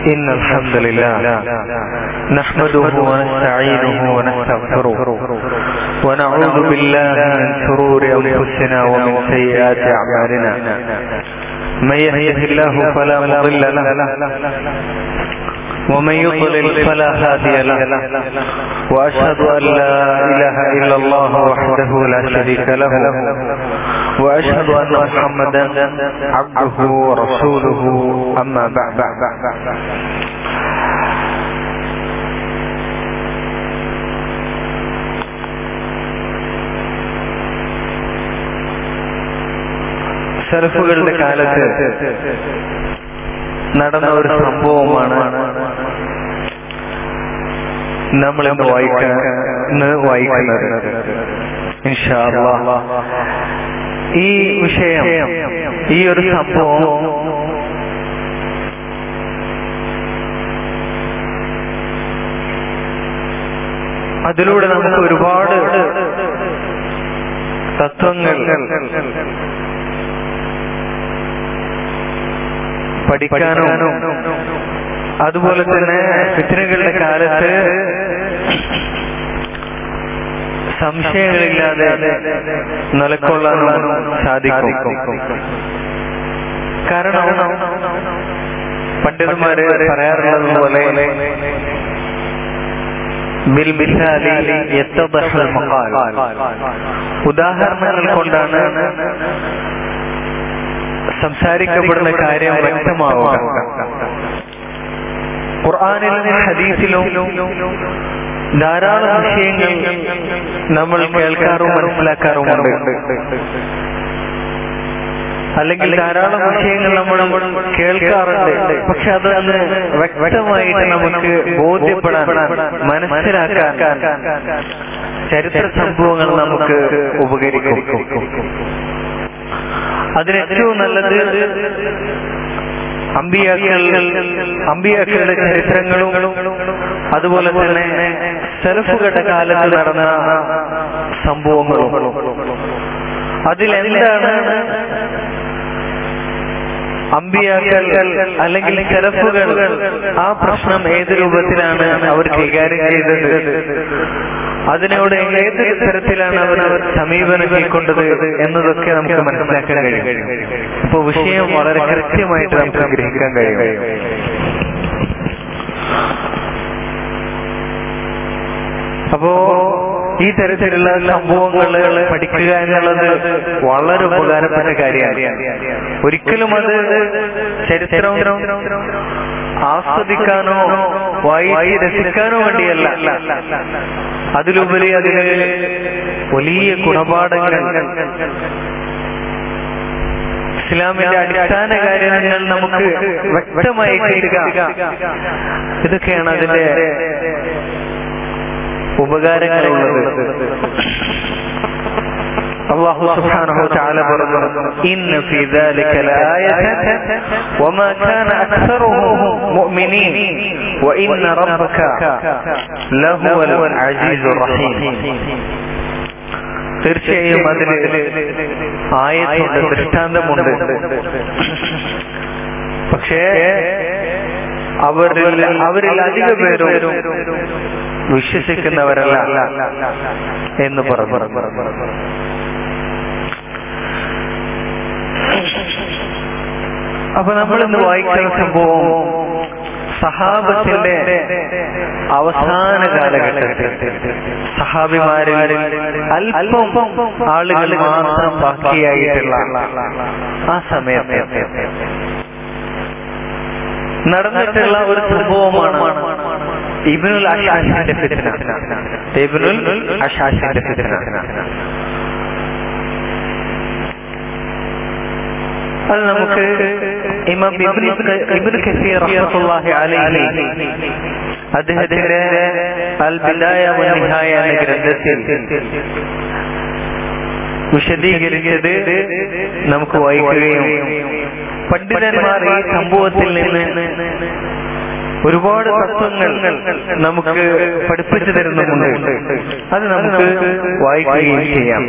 إن الحمد لله نحمده ونستعينه ونستغفره ونعوذ بالله من شرور أنفسنا ومن سيئات أعمالنا من يهده الله فلا مضل له ومن يضلل فلا هادي له وأشهد أن لا إله إلا الله وحده لا شريك له وأشهد أن محمدا عبده ورسوله أما بعد സെൽഫുകളുടെ കാലത്ത് നടന്ന ഒരു സംഭവമാണ് നമ്മൾ ഇന്ന് വായിക്കുന്ന വായിക്കുന്നത് ഇൻഷാ അല്ലാഹ്. ഈ വിഷയം ഈ ഒരു സംഭവം അതിലൂടെ നമുക്ക് ഒരുപാട് തത്വങ്ങൾ പഠിക്കാനോ അതുപോലെ തന്നെ ഫിത്തിനുകളുടെ കാലത്ത് സംശയങ്ങളില്ലാതെ നിലക്കൊള്ളാനും സാധിക്കും കാരണം പണ്ഡിതന്മാര് പറയാറുള്ളത് പോലെ ബിൽ ബിൽഹാലി യത്തദഹൽ മഖാൽ. ഉദാഹരണങ്ങൾ കൊണ്ടാണ് സംസാരിക്കപ്പെടുന്ന കാര്യം വ്യക്തമാവുക ഖുർആാനിലും ഹദീസിലും ധാരാളം വിഷയങ്ങൾ നമ്മൾ കേൾക്കാറും മനസ്സിലാക്കാറുമുണ്ട് അല്ലെങ്കിൽ ധാരാളം വിഷയങ്ങൾ നമ്മൾ കേൾക്കാറുണ്ട് പക്ഷെ അത് അന്ന് വ്യക്തമായിട്ട് നമുക്ക് ബോധ്യപ്പെടാൻ മനസ്സിലാക്കാൻ ചരിത്ര സംഭവങ്ങൾ നമുക്ക് ഉപകരിക്കും അതിന് ഏറ്റവും നല്ലത് അമ്പിയാക്കൾ അമ്പിയാക്കളുടെ ചരിത്രങ്ങളും അതുപോലെ തന്നെ സെൽഫുകളുടെ കാലത്ത് നടന്ന സംഭവങ്ങളും അതിലെന്താണ് അമ്പിയാക്കൾ അല്ലെങ്കിൽ സെലഫുകൾ ആ പ്രശ്നം ഏത് രൂപത്തിലാണ് അവർ കൈകാര്യം ചെയ്തത് അതിനോട് ഏത് തരത്തിലാണ് അവർ സമീപനം കൈക്കൊണ്ടത് എന്നതൊക്കെ നമുക്ക് മനസ്സിലാക്കാൻ കഴിയും ഇപ്പൊ വിഷയം വളരെ കൃത്യമായിട്ട് നമുക്ക് ഗ്രഹിക്കാൻ കഴിയും അപ്പോ ഈ തരത്തിലുള്ള സംഭവങ്ങൾ പഠിക്കുക എന്നുള്ളത് വളരെ ഉപകാരപ്പെട്ട കാര്യമാണ് ഒരിക്കലും അത് ചരിത്രം ആസ്വദിക്കാനോ വായിച്ച് രസിക്കാനോ വേണ്ടിയല്ല അതിലുപരി അതിന് വലിയ ഗുണപാഠങ്ങൾ ഇസ്ലാമിന്റെ അടിസ്ഥാന കാര്യങ്ങൾ നമുക്ക് വ്യക്തമായി തീരുക ഇതൊക്കെയാണ് അതിന്റെ ഉപകാരങ്ങളുള്ളത് അള്ളാഹു സുബ്ഹാനഹു വതആല പറഞ്ഞു ഇന്ന ഫീ ദാലിക ലആയത വമാ കാന അക്സറുഹും മുഅ്മിനീൻ വഇന്ന റബ്ബക ലഹുവൽ അസീസുർ റഹീം തീർച്ചയായും അതിൽ ആയത്തുണ്ട് ദൃഷ്ടാന്തമുണ്ട് പക്ഷേ അവരിൽ അവരിൽ അധിക പേരും വിശ്വസിക്കുന്നവരല്ല എന്ന് പറഞ്ഞു അപ്പൊ നമ്മൾ ഇന്ന് വായിക്കുന്ന സംഭവം സഹാബത്തിന്റെ അവസാന കാലഘട്ടത്തിൽ സഹാബിമാരിൽ അല്പം ആളുകൾ മാത്രം ബാക്കിയായിട്ടുള്ള ആ സമയത്ത് നടന്നിട്ടുള്ള ഒരു സംഭവമാണ് ഇബിനുൽ അഷാഷിന്റെ ഫിത്ന ഇബിനുൽ അഷാഷിന്റെ ഫിത്ന അത് നമുക്ക് ഇമാം ഇബ്നു ഇബ്നു കസീർ റഹ്മത്തുള്ളാഹി അലൈഹി അദ്ദേഹത്തിന്റെ അൽ ബിദായ വ നിഹായ എന്ന ഗ്രന്ഥത്തിൽ വിശദീകരിച്ചത് നമുക്ക് വായിക്കുകയും പണ്ഡിതന്മാർ ഈ സംഭവത്തിൽ നിന്ന് ഒരുപാട് തത്വങ്ങൾ നമുക്ക് പഠിപ്പിച്ചു തരുന്നുമുണ്ട് അത് നമുക്ക് വായിക്കുകയും ചെയ്യാം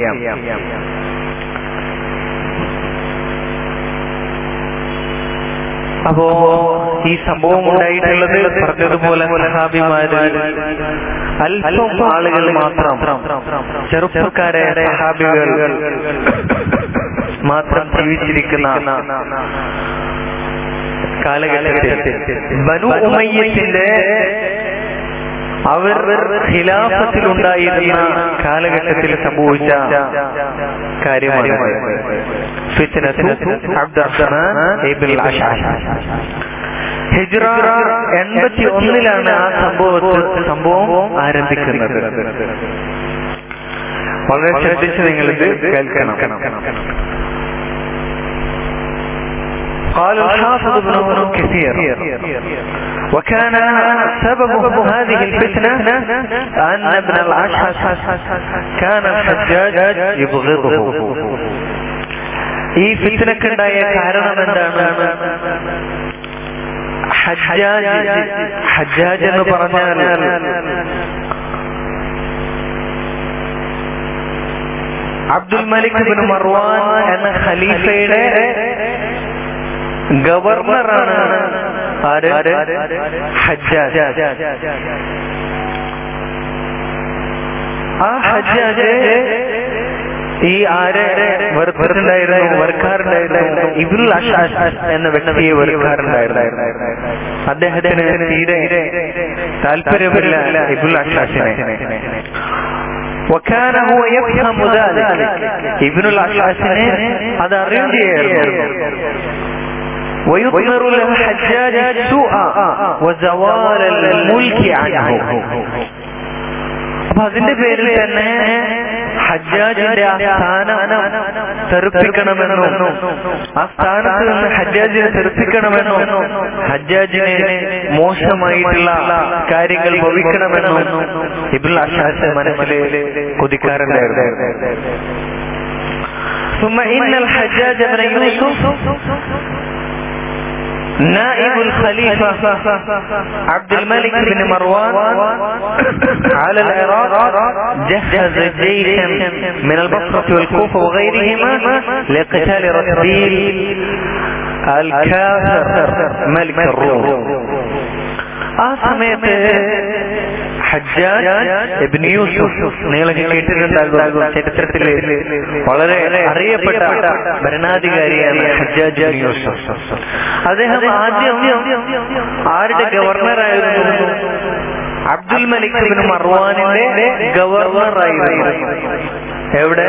അപ്പോ ഈ സംഭവം ഉണ്ടായിട്ടുള്ളത് പറഞ്ഞതുപോലെ സഹാബിമാര് അല്പം ആളുകൾ മാത്രം ചെറുപ്പക്കാരെ സഹാബികൾ മാത്രം ജീവിച്ചിരിക്കുന്ന കാലഘട്ടത്തിൽ ബനു ഉമയ്യത്തിന്റെ അവർ ഖിലാഫത്തിലുണ്ടായിരുന്ന കാലഘട്ടത്തിൽ സംഭവിച്ച കാര്യമാണ് ഫിത്നത്തു അബ്ദുറഹ്മാൻ ഇബ്നുൽ അശ്അശ് ഹിജ്റ എൺപത്തി ഒന്നിലാണ് ആ സംഭവത്തിൽ സംഭവം ആരംഭിക്കുന്നത് വളരെ ശ്രദ്ധിച്ച് നിങ്ങൾ ഇത് കേൾക്കണം قال الحافظ ابن كثير وكان سبب هذه الفتنة أن ابن الأشعث كان الحجاج يبغضه ഈ ഫിത്തിനക്കുണ്ടായ കാരണം എന്താണ് ഹജ്ജാജ് ഹജ്ജാജ് എന്ന് പറഞ്ഞാൽ അബ്ദുൽ മലിക് ബിൻ മർവാൻ എന്ന ഖലീഫയുടെ ഗവർണറാണ് ആര് ഹജ്ജാജ് ആ ഹജ്ജാജ് ഈ ആരെ വെറുപ്പിട്ടുണ്ടായിരുന്നു വെറുക്കാറുണ്ടായിരുന്നു ഇബുൽ അഷാഷ് എന്ന വ്യക്തിയെ വെറുക്കാറുണ്ടായിരുന്നു അദ്ദേഹത്തിന് തീരെ താല്പര്യമില്ല ഇബുൽ അഷാഷിനെ وكان هو يفهم ذلك ابن الأشعثനെ അത് അറിയുകയായിരുന്നു ويضمر له الحجاج سوء وزوال الملك عنه അപ്പൊ അതിന്റെ പേരിൽ തന്നെ ഹജ്ജാജിന്റെ ആ സ്ഥാനം തെറുപ്പിക്കണമെന്നും ആ സ്ഥാനത്ത് നിന്ന് ഹജ്ജാജിനെ തെറുപ്പിക്കണമെന്നും ഹജ്ജാജിനെ മോശമായിട്ടുള്ള കാര്യങ്ങൾ ഭവിക്കണമെന്നും ഇബുൽ അഷാസ് മനസ്സിൽ കൊതിക്കാറുണ്ടായിരുന്നു ثم إن الحجاج بن يوسف نائب الخليفة عبد الملك بن مروان على العراق جهز جيشا من البصرة والكوفة وغيرهما لقتال رتبيل الكافر ملك الروم ആ സമയത്ത് ഹജ്ജാജ് ഇബ്നു യൂസുഫ് നിങ്ങളൊക്കെ കേട്ടിട്ടുണ്ടാകും ചരിത്രത്തിൽ വളരെ അറിയപ്പെട്ട ഭരണാധികാരിയാണ് ഹജ്ജാജ് ഇബ്നു യൂസുഫ് അദ്ദേഹം ആദ്യം ആരുടെ ഗവർണറായിരുന്നു അബ്ദുൽ മലിക് ബിൻ മർവാനിന്റെ ഗവർണറായിരുന്നു എവിടെ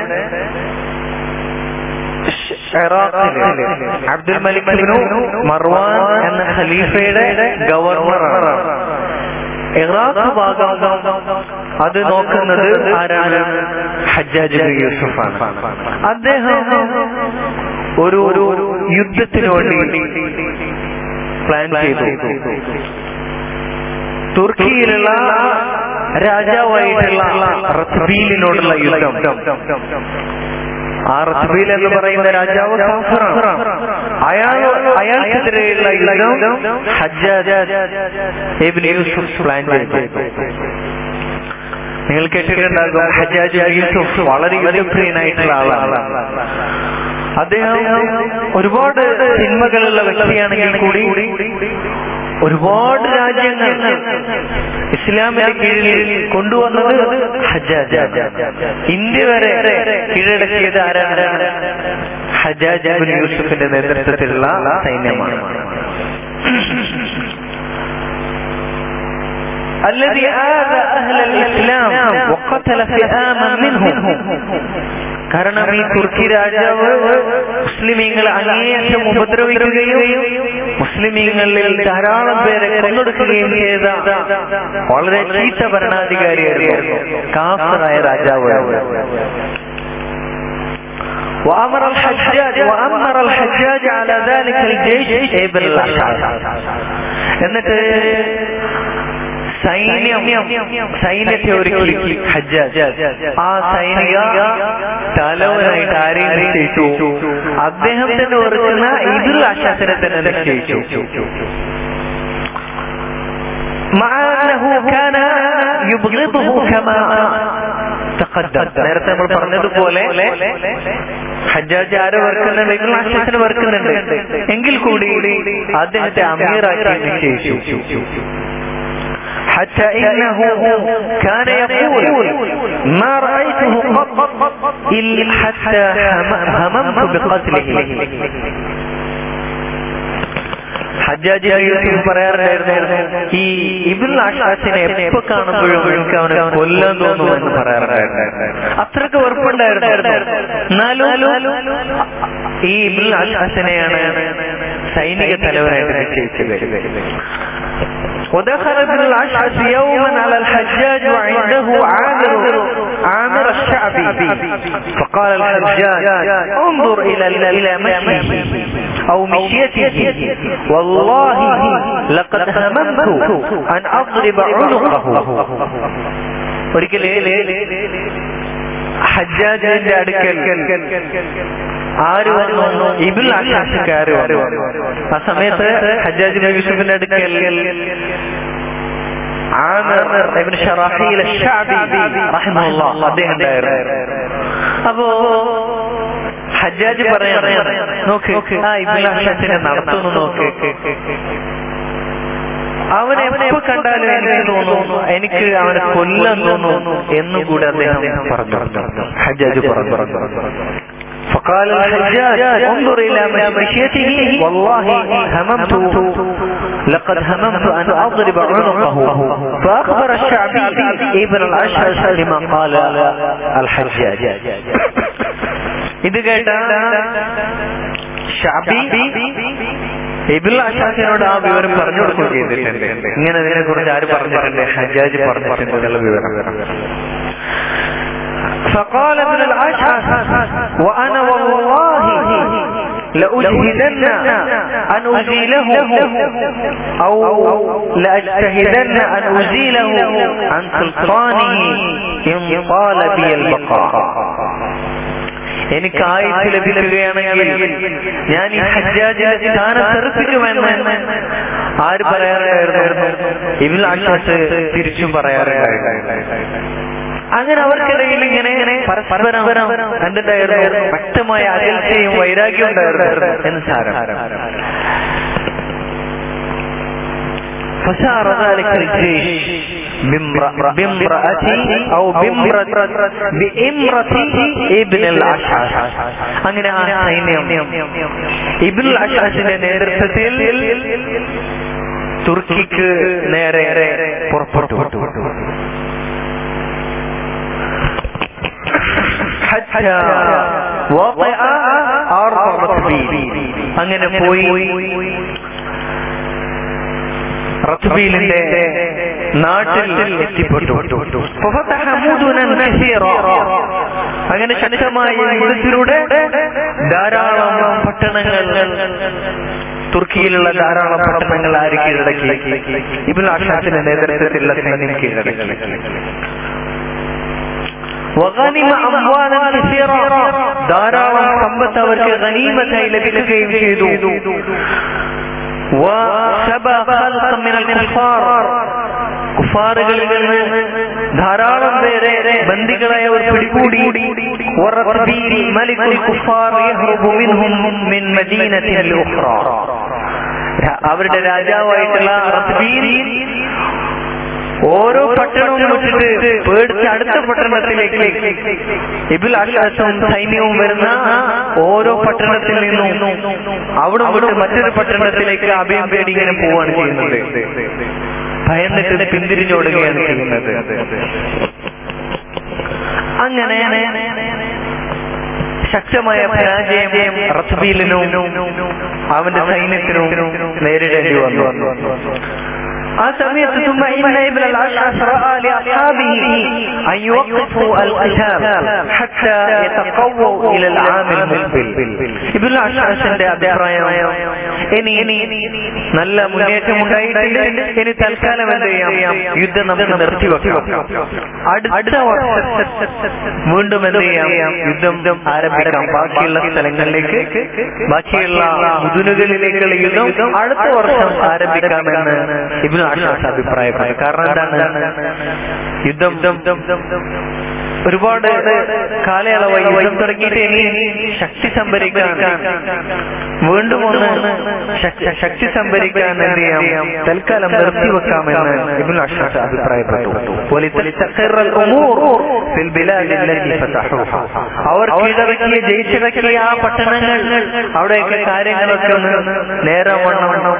ഇറാഖില് അബ്ദുൽ മലിക് ബിൻ മർവാൻ എന്ന ഖലീഫയുടെ ഗവർണറാണ് ഇറാഖ് ഭാഗം അത് നോക്കുന്നത് ആരാണ് ഹജ്ജാജ് ബിൻ യൂസുഫാണ് അദ്ദേഹം ഒരു ഒരു യുദ്ധത്തിന് വേണ്ടി പ്ലാൻ ചെയ്തു തുർക്കിയിലുള്ള രാജാവായിട്ടുള്ള റത്ബീലിനോടുള്ള യുദ്ധം ആ റത്ബീൽ എന്ന് പറയുന്ന രാജാവ് കാഫിറാണ് അയാൾ അയാൾക്കെതിരെയുള്ള യുദ്ധം ഹജ്ജാജ് ഇബ്നു യൂസുഫ് പ്ലാൻ ചെയ്തു നിങ്ങൾ കേട്ടിട്ടുണ്ടാകും ഹജ്ജാജ് യൂസുഫ് വളരെ യുദ്ധപ്രിയനായിട്ടുള്ള ആളാണ് അദ്ദേഹം ഒരുപാട് സിനിമകളുള്ള വ്യക്തിയാണെങ്കിൽ കൂടി ഒരുപാട് രാജ്യങ്ങൾ ഇസ്ലാമിന്റെ കീഴിൽ കൊണ്ടുവന്നത് ഹജ്ജാജ് ഇന്ത്യ വരെ കീഴടക്കിയത് ആരാണ് ഹജ്ജാജ് യൂസുഫിന്റെ നേതൃത്വത്തിലുള്ള സൈന്യമാണ് الذي آذى أهل الإسلام وقتل فئاما منهم കാരണം ഈ തുർക്കി രാജാവ് മുസ്ലിമീങ്ങളെ അങ്ങേയറ്റം ഉപദ്രവിക്കുകയും മുസ്ലിമീങ്ങളിൽ ധാരാളം പേരെ കൊന്നൊടുക്കുകയും ചെയ്ത വളരെ ചീത്ത ഭരണാധികാരിയായിരുന്നു കാഫറായ രാജാവ് وأمر الحجاج وأمر الحجاج على ذلك الجيش ابن الأشعر എന്നിട്ട് സൈന്യം സൈന്യത്തെ ഒരുക്കി ഹജ്ജാജ് ആ സൈനിക തലവനായിട്ട് ആരെയും നിശ്ചയിച്ചു അദ്ദേഹം തന്നെ ഓർക്കുന്ന ഇതിൽ അശാസനെ തന്നെ നിശ്ചയിച്ചു مع أنه كان يبغضه كما تقدم നേരത്തെ നമ്മൾ പറഞ്ഞതുപോലെ ഹജ്ജാജ് ആരെ വെറുക്കുന്നുണ്ട് ഇബ്നുൽ അഷ്അസിനെ വെറുക്കുന്നുണ്ട് എങ്കിൽ കൂടി അദ്ദേഹത്തെ അമീറാക്കി നിശ്ചയിച്ചു حتى إنه كان يقول ما رأيته قط إلا حتى هممت بقتله ഹജ്ജാജി യൂസുഫ് പറയാറുണ്ടായിരുന്നു ഈ ഇബിൻ അഷാസിനെ എപ്പോ കാണുമ്പോഴും എനിക്ക് അവനെ കൊല്ലാൻ തോന്നുമെന്ന് പറയാറുണ്ടായിരുന്നു അത്രക്ക് വെറുപ്പുണ്ടായിരുന്നു എന്നാലും ഈ ഇബിൻ അഷാസിനെയാണ് സൈനിക തലവനായിട്ട് നിശ്ചയിച്ചത് ودخل ابن الأشعث يوما على الحجاج وعنده عامر عامر الشعبي فقال الحجاج انظر إلى إلى مشيه أو مشيته والله لقد هممت أن أضرب عنقه ഒരിക്കലേ ഹജ്ജാജിന്റെ അടുക്കൽ ആര് വന്നു ഇബിൽ ആശാസക്കാര് വന്നു ആ സമയത്ത് ഹജ്ജാജ് യൂസുഫിന്റെ അടുക്കൽ അദ്ദേഹം അപ്പോ ഹജ്ജാജ് പറയാണ് നോക്ക് ആ ഇബിൽ ആശാസിനെ നടത്തുന്നു നോക്ക് അവനെ എപ്പോ കണ്ടാലും എനിക്ക് തോന്നുന്നു എനിക്ക് അവനെ കൊല്ലാൻ തോന്നുന്നു എന്നും കൂടെ അദ്ദേഹം പറഞ്ഞു ഹജ്ജാജ് പറഞ്ഞു فقال الحجاج انظر الى مشيته والله هممت لقد هممت ان اضرب عنقه فاخبر الشعبي ابن الاشعث لما قال الحجاج ഇത് കേട്ട ഷാബി ഇബിൽ അഷാഖിനോട് ആ വിവരം പറഞ്ഞു കൊടുക്കുകയും ചെയ്തിട്ടുണ്ട് ഇങ്ങനെ ഇതിനെ കുറിച്ച് ആര് പറഞ്ഞിട്ടുണ്ട് ഹജ്ജാജ് പറഞ്ഞിട്ടുണ്ട് എന്നുള്ള വിവരം فقال ابن الأشعث وأنا والله لأجهدن أن أزيله أو لأجتهدن أن أزيله عن سلطانه إن طال بي البقاء എനിക്ക് ആയുസ് ലഭിക്കുകയാണെങ്കിൽ ഞാൻ ഈ ഹജ്ജാജിന്റെ സ്ഥാനം തെറിപ്പിക്കുമെന്ന് ആര് പറയാറുണ്ടായിരുന്നു ഇബിൽ ആശാസ് തിരിച്ചും പറയാറുണ്ടായിരുന്നു അങ്ങനെ അവർക്കിടയിൽ ഇങ്ങനെ പരസ്പരം എന്തുണ്ടായിരുന്നു വ്യക്തമായ അകൽച്ചയും വൈരാഗ്യം ഉണ്ടായിരുന്നു എന്ന് സാരം فسار ذلك الجيش بامرأتي أو بامرأة بامرأة ابن الأشعث അങ്ങനെ ആ സൈന്യം ഇബിൻ അഷാസിന്റെ നേതൃത്വത്തിൽ തുർക്കിക്ക് നേരെ പുറപ്പെട്ടു حتى وطئ أرض رتبيل അങ്ങനെ പോയി റത്ബീലിന്റെ നാട്ടിൽ എത്തിപ്പെട്ടു അങ്ങനെ ശക്തമായ യുദ്ധത്തിലൂടെ ധാരാളം പട്ടണങ്ങൾ തുർക്കിയിലുള്ള ധാരാളം പട്ടണങ്ങൾ ആര് കീഴടക്കി ഇബിൻ ആഷാത്തിന്റെ നേതൃത്വത്തിലുള്ള സൈന്യം കീഴടക്കി وغنم أموالا كثيرا ധാരാളം സമ്പത്ത് അവർക്ക് ഗനീമത്തായി ലഭിക്കുകയും ചെയ്തു وسبى خلقا من الكفار കുഫാറുകളിൽ നിന്ന് ധാരാളം പേരെ ബന്ദികളായി അവർ പിടികൂടി മലിക്കുൽ കുഫാർ യഹ്റുബു മിൻഹും മിൻ മദീനത്തിൽ ഉഖ്റ അവരുടെ രാജാവായിട്ടുള്ള റത്ബീൻ ഓരോ പട്ടണവും വിട്ടിട്ട് പേടിച്ച് അടുത്ത പട്ടണത്തിലേക്ക് ഇബിൽ അഷാസും സൈന്യവും വരുന്ന ഓരോ പട്ടണത്തിൽ നിന്നും അവിടെ വിട്ട് മറ്റൊരു പട്ടണത്തിലേക്ക് അഭയം തേടി ഇങ്ങനെ പോവാണ് ചെയ്യുന്നത് ഭയന്നിട്ട് പിന്തിരിഞ്ഞോടുകയാണ് ചെയ്യുന്നത് അങ്ങനെ ശക്തമായ പരാജയം റത്ബീലിനും അവന്റെ സൈന്യത്തിനും നേരിടേണ്ടി വന്നു ആ സമയത്ത് ثم إن ابن الأشعث رأى لأصحابه أن يوقفوا القتال حتى يتقووا إلى العام المقبل ഇബിൻ അഷാസിന്റെ അഭിപ്രായം ഇനി ഇനി നല്ല മുന്നേറ്റം ഉണ്ടായിട്ടില്ല ഇനി തൽക്കാലം എന്ത് ചെയ്യാം യുദ്ധം നമുക്ക് നിർത്തിവെക്കാം അടുത്ത വർഷം വീണ്ടും എന്ത് ചെയ്യാം യുദ്ധം ആരംഭിക്കാം ബാക്കിയുള്ള സ്ഥലങ്ങളിലേക്ക് ബാക്കിയുള്ള മുതുനുകളിലേക്കുള്ള യുദ്ധം അടുത്ത വർഷം ആരംഭിക്കാമെന്ന് ഇബിൻ ആഷാസ് അഭിപ്രായപ്പെട്ടു കാരണം എന്താണ് യുദ്ധം ഒരുപാട് കാലയളവായി യുദ്ധം തുടങ്ങിയിട്ട് ഇനി ശക്തി സംഭരിക്കാൻ വീണ്ടും ഒന്ന് ശക്തി- ശക്തി സംഭരിക്കാൻ എന്ത് ചെയ്യാം തൽക്കാലം നിർത്തിവെക്കാമെന്ന് ഇബ്നു അഷാസ് അഭിപ്രായപ്പെട്ടു ولتستقر الأمور في البلاد التي فتحوها. അവർ കീഴടക്കിയ ജയിച്ചടക്കിയ ആ പട്ടണങ്ങൾ അവിടെയൊക്കെ കാര്യങ്ങളൊക്കെ ഒന്ന് നേരെ വണ്ണം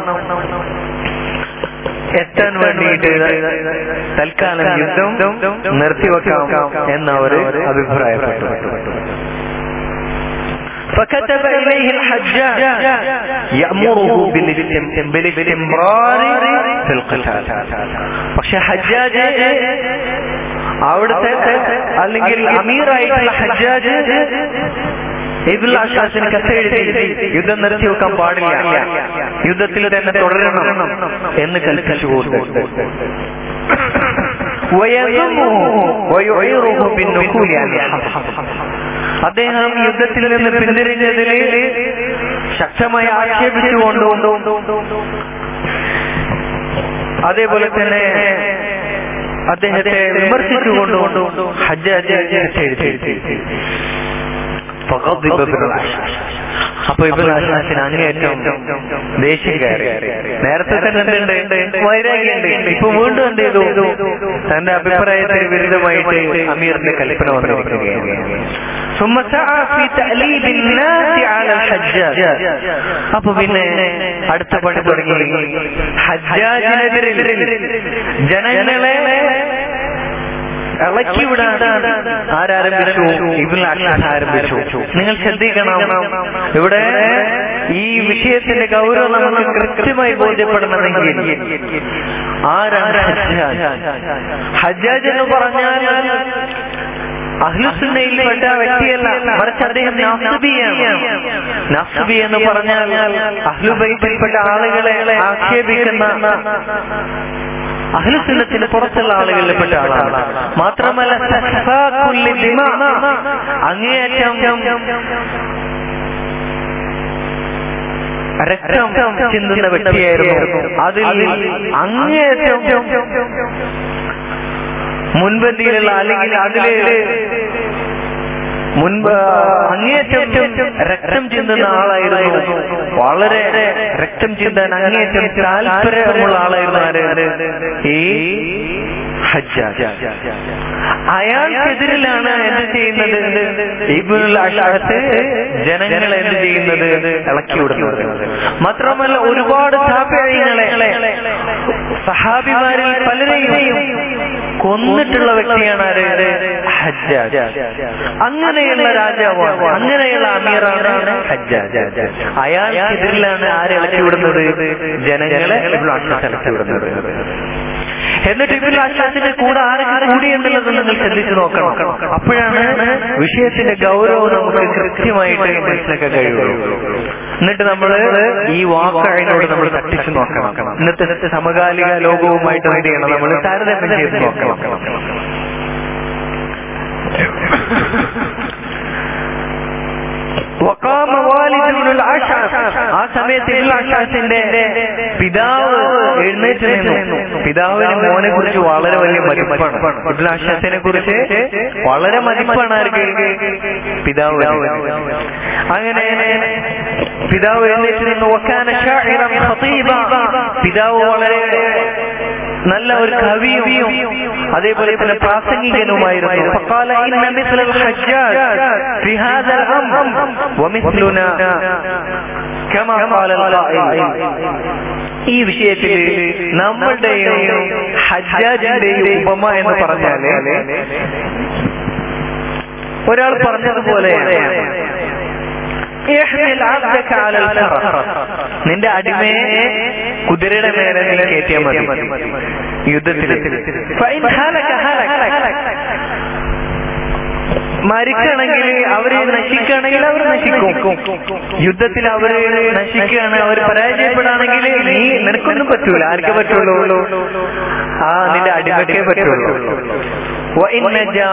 എത്താൻ വേണ്ടിയിട്ട് തൽക്കാലം യുദ്ധം നിർത്തിവെക്കാം എന്നവർ അഭിപ്രായപ്പെട്ടു فكتب إليه الحجاج يأمره بالاستم- بالاستمرار في القتال പക്ഷെ ഹജ്ജാജ് അവിടുത്തെ അല്ലെങ്കിൽ അമീറായിട്ടുള്ള ഹജ്ജാജ് ഇബുൽ അഷാസിന് കത്തെഴുതി യുദ്ധം നിർത്തിവെക്കാൻ പാടില്ല യുദ്ധത്തിൽ തന്നെ തുടരണം എന്ന് കൽപ്പിച്ചു കൊടുത്തു ويذمه ويعيره بالنكول عن الحق. അദ്ദേഹം യുദ്ധത്തിൽ നിന്ന് പിന്തിരിഞ്ഞതിൽ ശക്തമായി ആക്ഷേപിച്ചുകൊണ്ടും അതേപോലെ തന്നെ അദ്ദേഹത്തെ വിമർശിച്ചുകൊണ്ടും ഹജ്ജാജ് എഴുതി فغضب ابن العشاش അപ്പൊ ഇബിൻ ആശാസിന് അങ്ങേയറ്റം ദേഷ്യം കയറി നേരത്തെ തന്നെ എന്തുണ്ട് വൈരാഗ്യമുണ്ട് ഇപ്പൊ വീണ്ടും എന്ത് ചെയ്തു തന്റെ അഭിപ്രായത്തിന് വിരുദ്ധമായിട്ട് അമീറിന്റെ കൽപ്പന വന്നിരിക്കുകയാണ് ثم سعى في تأليب الناس على الحجاج അപ്പൊ പിന്നെ അടുത്ത പണി തുടങ്ങി ഹജ്ജാജിനെതിരിൽ ജനങ്ങളെ ഇളക്കി വിടാൻ ആരാരംഭിച്ചു ഇബിൻ അഷാസ് ആരംഭിച്ചു നിങ്ങൾ ശ്രദ്ധിക്കണം ഇവിടെ ഈ വിഷയത്തിന്റെ ഗൗരവം നമുക്ക് കൃത്യമായി ബോധ്യപ്പെടണമെങ്കിൽ ആരാണ് ഹജ്ജാജ് ഹജ്ജാജ് എന്ന് പറഞ്ഞാൽ അഹ്ലുസുന്നയിൽപ്പെട്ട വ്യക്തിയല്ല മറിച്ച് അദ്ദേഹം നാസുബിയാണ് നാസുബി എന്ന് പറഞ്ഞാൽ അഹ്ലുബൈത്തിൽപ്പെട്ട ആളുകളെ ആക്ഷേപിക്കുന്ന അഹ്ലുസുന്നത്തിന് പുറത്തുള്ള ആളുകളിൽപ്പെട്ട ആളാണ് മാത്രമല്ല സഫാക്കുല്ലി ദിമ, അങ്ങേയറ്റം രക്തം ചിന്തുന്ന വ്യക്തിയായിരുന്നു അതിൽ അങ്ങേയറ്റം മുൻപന്തിയിലുള്ള അല്ലെങ്കിൽ അതില് മുൻപ് അങ്ങേയറ്റം രക്തം ചിന്തുന്ന ആളായിരുന്നു വളരെ രക്തം ചിന്താൻ അങ്ങേയറ്റം താല്പര്യമുള്ള ആളായിരുന്നു ആര് ഈ ഹജ്ജാജ് അയാൾക്കെതിരിലാണ് എന്ത് ചെയ്യുന്നത് ഇബുൽ അഷാത്ത് ജനങ്ങളെ എന്ത് ചെയ്യുന്നത് ഇളക്കി വിടുന്നത് മാത്രമല്ല ഒരുപാട് താപര്യങ്ങളെ സഹാബിമാരിൽ പലരെയും കൊന്നിട്ടുള്ള വ്യക്തിയാണ് ആര് ഹജ്ജാജ് അങ്ങനെയുള്ള രാജാവാണ് അങ്ങനെയുള്ള അമീറാണ് ഹജ്ജാജ് അയാൾക്കെതിരിലാണ് ആരെ ഇളക്കി വിടുന്നത് ജനങ്ങളെ ഇബുൽ അഷാത്ത് ഇളക്കി വിടുന്നത് എന്നിട്ട് ഇബിൻ ആശാസിന്റെ കൂടെ ആരൊക്കെ കൂടി എന്നുള്ളത് നിങ്ങൾ ശ്രദ്ധിച്ചു നോക്കണം അപ്പോഴാണ് വിഷയത്തിന്റെ ഗൗരവം നമുക്ക് കൃത്യമായിട്ട് മനസ്സിലാക്കാൻ കഴിയുള്ളൂ എന്നിട്ട് നമ്മൾ ഈ വാക്കഴിനോട് നമ്മൾ തട്ടിച്ചു നോക്കണം ഇന്നത്തെ ഇന്നത്തെ സമകാലിക ലോകവുമായിട്ട് എന്ത് ചെയ്യണം നമ്മൾ താരതമ്യം ചെയ്ത് നോക്കണം വഖാമ വാലിദ് ഇബ്നുൽ അശ്അസ് ആ സമയത്ത് ഇബ്നുൽ അശ്അസിന്റെ പിതാവ് എഴുന്നേറ്റ് നിന്നു പിതാവിന് മോനെ കുറിച്ച് വളരെ വലിയ മതിപ്പാണ് ഇബ്നുൽ അശ്അസിനെ കുറിച്ച് വളരെ മതിപ്പാണ് ആർക്ക് പിതാവ് അങ്ങനെ പിതാവ് എഴുന്നേറ്റ് നിന്നു വക്കാന ഷാഇറൻ ഖതീബ പിതാവ് വളരെ നല്ല ഒരു കവിയും അതേപോലെ തന്നെ പ്രാസംഗികനുമായിരുന്നു فقال إن مثل الحجاج في هذا الأمر ومثلنا كما قال القائل ഈ വിഷയത്തിൽ നമ്മളുടെയും ഹജ്ജാജിന്റെയും ഉപമ എന്ന് പറഞ്ഞാല് ഒരാൾ പറഞ്ഞതുപോലെ ഇഹ്മിൽ അബ്ദക അലൽ ഫറസ്. നിന്റെ അടിമയെ കുതിരയുടെ മേലെ നീ കയറ്റിയാൽ മതി യുദ്ധത്തിൽ ഫൈൻ ഹലക ഹലക. മരിക്കണമെങ്കിൽ അവര് നശിക്കുകയാണെങ്കിൽ അവർ നശിക്കും യുദ്ധത്തിൽ അവര് നശിക്കുകയാണ് അവർ പരാജയപ്പെടുകയാണെങ്കിൽ നീ നിനക്കൊന്നും പറ്റൂല ആർക്കേ പറ്റുള്ളൂ ആ നിന്റെ അടിമക്കേ പറ്റുള്ളൂ وإن جاء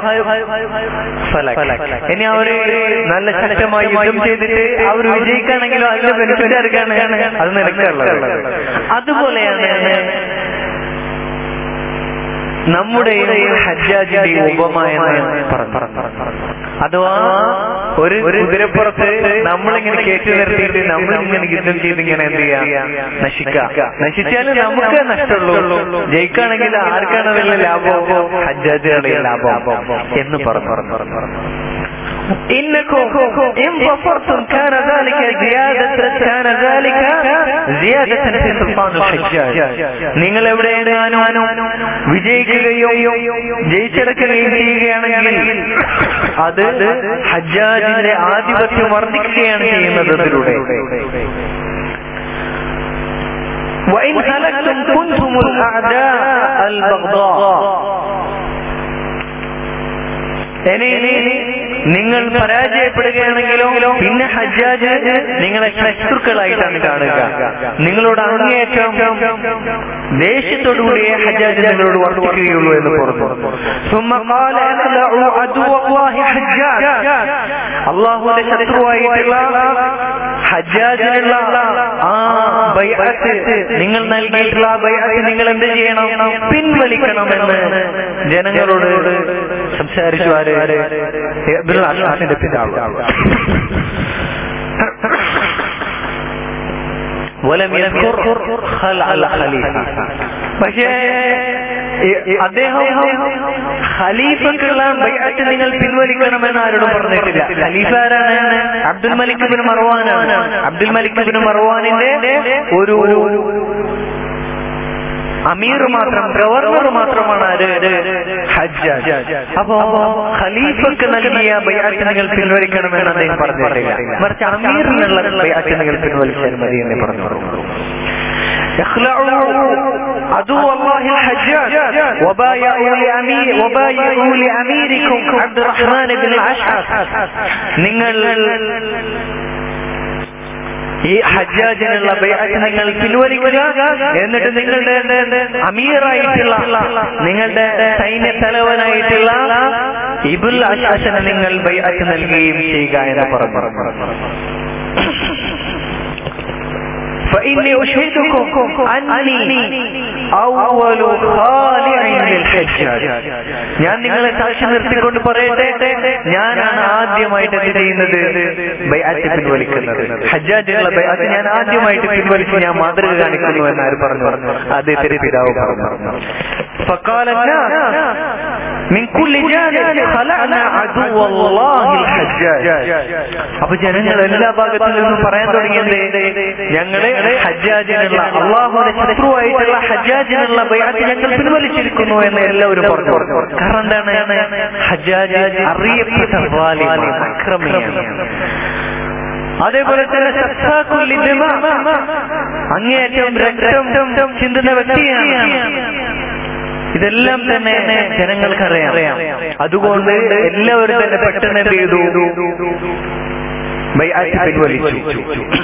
فلك. ഇനി അവര് നല്ല ശക്തമായി യുദ്ധം ചെയ്തിട്ട് അവർ വിജയിക്കുകയാണെങ്കിലും അതിന്റെ ബെനിഫിറ്റ് ആർക്കാണ് അത് നിനക്കുള്ളത് അതുപോലെയാണ് നമ്മുടെയും ഹജ്ജാജിന്റെയും ഉപമയെന്ന് പറഞ്ഞു അഥവാ ഒരു കുതിരപ്പുറത്ത് നമ്മളിങ്ങനെ കയറ്റി നിർത്തിയിട്ട് നമ്മളിങ്ങനെ യുദ്ധം ചെയ്ത് ഇങ്ങനെ എന്ത് ചെയ്യാം നശിക്കാം നശിച്ചാലും നമുക്ക് നഷ്ടമുള്ളൂ ജയിക്കുകയാണെങ്കിൽ ആർക്കാണ് വലിയ ലാഭം ഹജ്ജാജിയുടെ ലാഭം എന്ന് പറഞ്ഞു إنكم إن ظفرتم كان ذلك زيادة كان ذلك زيادة في سلطان الحجاج നിങ്ങൾ എവിടെയാണ് വിജയിക്കുകയോ ജയിച്ചെടുക്കുകയും ചെയ്യുകയാണെങ്കിൽ അത് ഹജ്ജാജിന്റെ ആധിപത്യം വർദ്ധിക്കുകയാണ് ചെയ്യുന്നത് അതിലൂടെ وإن هلكتم كنتم الأعداء البغضاء ഇനി നിങ്ങൾ പരാജയപ്പെടുകയാണെങ്കിലോ പിന്നെ ഹജ്ജാജ് നിങ്ങളെ ശത്രുക്കളായിട്ടാണ് കാണുക നിങ്ങളോട് അങ്ങേയറ്റം ദേഷ്യത്തോടുകൂടിയേ ഹജ്ജാജ് നിങ്ങളോട് വർദ്ധിക്കുകയുള്ളൂ എന്ന് പറഞ്ഞു അള്ളാഹുവിന്റെ ശത്രുവായിട്ടുള്ള ഹജ്ജാജിനുള്ള ആ ബൈഅത്ത് നിങ്ങൾ നൽകിയിട്ടുള്ള ആ ബൈഅത്ത് നിങ്ങൾ എന്ത് ചെയ്യണം പിൻവലിക്കണമെന്ന് ജനങ്ങളോട് സംസാരിച്ചു ആര് ഇബ്നുൽ അഷ്അസിന്റെ പിതാവ് ولم يذكر خلع الخليفة പക്ഷേ അദ്ദേഹം ഖലീഫക്കുള്ള ബൈഅത്ത് നിങ്ങൾ പിൻവലിക്കണമെന്ന് ആരോടും പറഞ്ഞിട്ടില്ല ഖലീഫ ആരാണ് അബ്ദുൽ മലിക് ബിൻ മർവാനാണ് അബ്ദുൽ മലിക് ബിൻ മർവാനിന്റെ ഒരു അമീർ മാത്രം ഗവർണർ മാത്രമാണ് ആര് ഹജ്ജാജ് അപ്പോ ഖലീഫക്ക് നൽകിയ ബൈഅത്ത് നിങ്ങൾ പിൻവലിക്കണമെന്ന് അദ്ദേഹം പറഞ്ഞിട്ടില്ല മറിച്ച് അമീറിനുള്ള ബൈഅത്ത് നിങ്ങൾ പിൻവലിച്ചാൽ മതി എന്ന് പറഞ്ഞു اخلعوا عدو الله الحجاج وبايعوا لأمير وبايعوا لأميركم عبد الرحمن بن العشعث നിങ്ങൾ ഈ ഹജ്ജാജിനുള്ള ബൈഅത്ത് നിങ്ങൾ പിൻവലിക്കുക എന്നിട്ട് നിങ്ങളുടെ അമീറായിട്ടുള്ള നിങ്ങളുടെ സൈന്യ തലവനായിട്ടുള്ള ഇബുൽ അശാസന നിങ്ങൾ ബൈഅത്ത് നൽകുകയും ചെയ്യുക എന്ന് പറഞ്ഞു فإني أشهدكم أني أول خالع للحجاج ഞാൻ നിങ്ങളെ സാക്ഷി നിർത്തിക്കൊണ്ട് പറയട്ടെ ഞാനാണ് ആദ്യമായിട്ട് എന്ത് ചെയ്യുന്നത് ബൈഅത്ത് പിൻവലിക്കുന്നത് ഹജ്ജാജിനുള്ള ബൈഅത്ത് ഞാൻ ആദ്യമായിട്ട് പിൻവലിച്ച് ഞാൻ മാതൃക കാണിക്കുന്നു എന്ന് ആര് പറഞ്ഞു അദ്ദേഹത്തിന്റെ പിതാവ് പറഞ്ഞു فقال الناس من كل جانب خلعنا عدو الله الحجاج അപ്പൊ ജനങ്ങൾ എല്ലാ ഭാഗത്തു നിന്നും പറയാൻ തുടങ്ങിയത് ഞങ്ങളെ ഹജ്ജാജിനുള്ള അള്ളാഹുവിന്റെ ശത്രുവായിട്ടുള്ള ഹജ്ജാജിനുള്ള ബൈഅത്ത് ഞങ്ങൾ പിൻവലിച്ചിരിക്കുന്നു എന്ന് എല്ലാവരും പറഞ്ഞു കാരണം എന്താണ് ഹജ്ജാജ് അറിയപ്പെട്ട വാലിമാണ് അക്രമിയാണ് അതേപോലെ തന്നെ സത്താക്കുല്ലിന്റെ അങ്ങേയറ്റം രക്തം ചിന്തുന്ന വ്യക്തിയാണ് ഇതെല്ലാം തന്നെ ജനങ്ങൾക്കറിയാം അതുകൊണ്ട് എല്ലാവരും തന്നെ പെട്ടെന്ന് എന്ത് ചെയ്തു ബൈഅത്ത് പിൻവലിച്ചു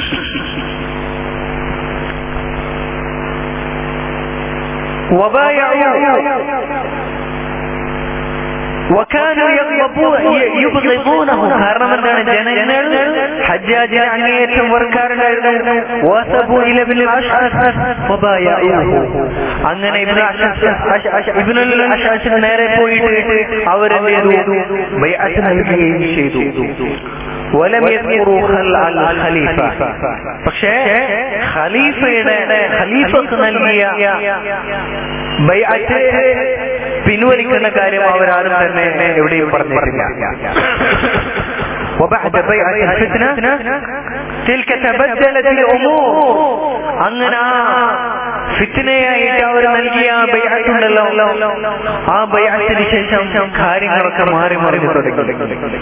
وكانوا يبغضونه കാരണം എന്താണ് ജനങ്ങൾ ഹജ്ജാജിനെ അങ്ങേയറ്റം വെറുക്കാറുണ്ടായിരുന്നു വസബു ഇല ഇബ്നുൽ അഷ്അസ് വബായഉഹു അങ്ങനെ ഇബ്നുൽ അഷ്അസ് ഇബ്നുൽ അഷ്അസിന് നേരെ പോയിട്ട് അവരെന്ത് ചെയ്തു ബൈഅത്ത് നൽകുകയും ചെയ്തു വലം യദ്കുറു ഖൽഅൽ ഖലീഫ പക്ഷേ ഖലീഫയുടെ ഖലീഫക്ക് നൽകിയ ബൈഅത്ത് പിൻവലിക്കുന്ന കാര്യം അവരാരും തന്നെ എവിടെയും പറഞ്ഞിട്ടില്ല وبعد بيعة الفتنة تلك تبدلت الأمور അങ്ങനെ ഫിത്തിനയായിട്ട് അവർ നൽകിയ ആ ബൈഅത്തുണ്ടല്ലോ ആ ബൈഅത്തിന് ശേഷം കാര്യങ്ങളൊക്കെ മാറി മറിഞ്ഞു തുടങ്ങി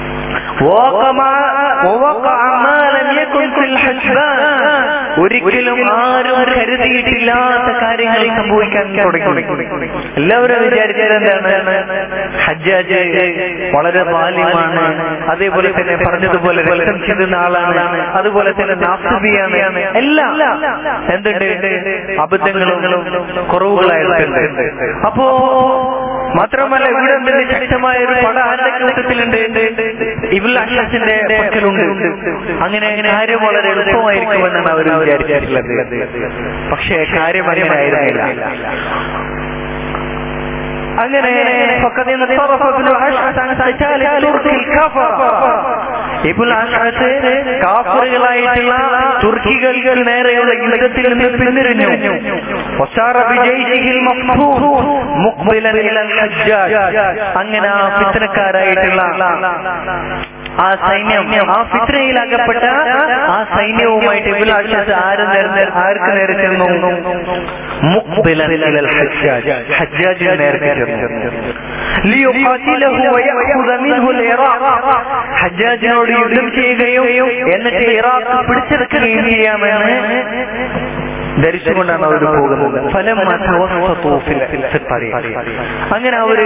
ഒരിക്കലും ആരും കരുതിയിട്ടില്ലാത്ത കാര്യങ്ങൾ സംഭവിക്കാൻ തുടങ്ങി എല്ലാവരും വിചാരിച്ചത് എന്താണ് ഹജ്ജാജ് വളരെ ബാല്യമാണ് അതേപോലെ തന്നെ പറഞ്ഞതുപോലെ രക്തം ചിന്തുന്ന ആളാണ് അതുപോലെ തന്നെ നാഫിയാണ് എല്ലാം എന്തുണ്ട് അബദ്ധങ്ങളും കുറവുകളായിട്ടുണ്ട് അപ്പോ മാത്രമല്ല ഇവിടെ എന്തിന് ശക്തമായ ഒരു പട ആരുടെ കൂട്ടത്തിലുണ്ട് ഇബുൽ അഷസിന്റെ പക്കലുണ്ട് അങ്ങനെ അങ്ങനെ കാര്യം വളരെ എളുപ്പമായിരിക്കുമെന്നാണ് അവർ വിചാരിച്ചിട്ടുള്ളത് പക്ഷേ കാര്യം അങ്ങനെ ആയിരുന്നില്ല അങ്ങനെ فقد انصرف ابن الاشعث عن قتال ترك الكفر ഇബുൽ അഷ്അത്ത് കാഫറുകളായിട്ടുള്ള തുർക്കികൾക്ക് നേരെയുള്ള യുദ്ധത്തിൽ നിന്ന് പിന്തിരിഞ്ഞു وسار بجيشه المفتوح مقبلا الى الحجاج അങ്ങനെ ആ ഫിത്തനക്കാരായിട്ടുള്ള ആ സൈന്യം ആ ഫിത്രയിൽ അകപ്പെട്ട ആ സൈന്യവുമായിട്ട് ഇബുൽ അഷ്അത്ത് ആര് നേരെ ആർക്ക് നേരെ ചെന്നു മുഖ്ബിലൻ ഇലൽ ഹജ്ജാജ് ഹജ്ജാജിന് നേരെ ചെന്നു ലിയുഖാതിലഹു വയഖുദ മിൻഹു ഇറാഖ് ഹജ്ജാജിനോട് യുദ്ധം ചെയ്യുകയും എന്നിട്ട് ഇറാഖ് പിടിച്ചെടുക്കുകയും ചെയ്യാമെന്ന് ധരിച്ചുകൊണ്ടാണ് അവർ പോകുന്നത് ഫലം അങ്ങനെ അവര്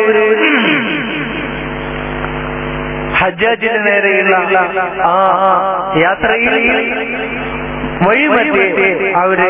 ഹജ്ജാജിന് നേരെയുള്ള ആ യാത്രയിൽ വഴിമറ്റേ അവര്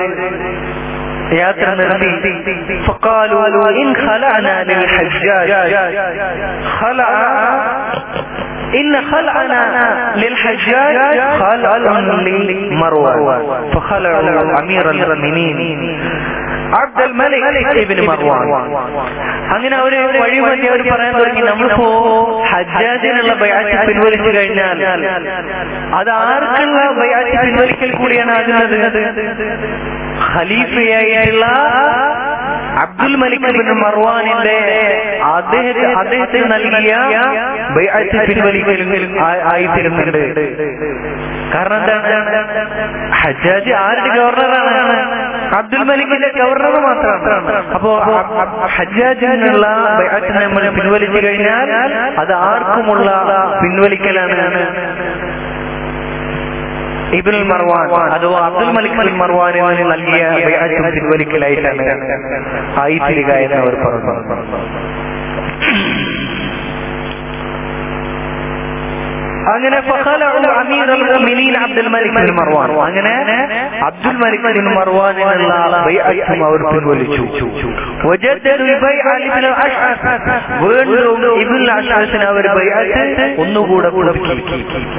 യാത്ര നിർത്തി فقالوا إن خلعنا للحجاج خلع إن خلعنا للحجاج خلع لمروان فخلعوا أمير المؤمنين അബ്ദുൽ മലിക് ഇബ്നു മർവാൻ അങ്ങനെ അവര് വഴി വഴി അവർ പറയാൻ തുടങ്ങി നമ്മളിപ്പോ ഹജ്ജാജിനുള്ള ബയാറ്റ് പിൻവലിച്ചു കഴിഞ്ഞാൽ അത് ആർക്കുള്ള ബയാറ്റ് പിൻവലിക്കൽ കൂടിയാണ് ആകുന്നത് ഖലീഫയായിട്ടുള്ള അബ്ദുൽ മലിക് ബിൻ മർവാനിന്റെ അദ്ദേഹത്തെ അദ്ദേഹത്തിന് നൽകിയ ബൈഅത്ത് പിൻവലിക്കലും ആയിത്തീരുന്നുണ്ട് കാരണം എന്താണ് ഹജ്ജാജ് ആരുടെ ഗവർണറാണ് അബ്ദുൽ മലിക്കിന്റെ ഗവർണർ മാത്രമാണ് അപ്പോ ഹജ്ജാജിനുള്ള ബൈഅത്ത് നമ്മൾ പിൻവലിച്ചു കഴിഞ്ഞാൽ അത് ആർക്കുമുള്ള പിൻവലിക്കലാണ് ഇബിൻ മർവാൻ അഥവാ അബ്ദുൽ മലിക് ബിൻ മർവാനിന് നൽകിയ ബൈഅത്തും പിൻവലിക്കലായിട്ടാണ് ആയിത്തീരുക എന്ന് അവർ പറഞ്ഞു അങ്ങനെ അമീർ മുഅ്മിനീൻ അബ്ദുൽ മലിക് ബിൻ മർവാൻ അങ്ങനെ അബ്ദുൽ മലിക് ബിൻ മർവാനിനുള്ള ബൈഅത്തും അവർ പിൻവലിച്ചു വജദ്ദു ബൈഅ ഇബ്നു അഷ്അസ് വീണ്ടും ഇബ്നു അഷ്അസിന് അവർ ബൈഅത്ത് ഒന്നുകൂടെ പുതുക്കി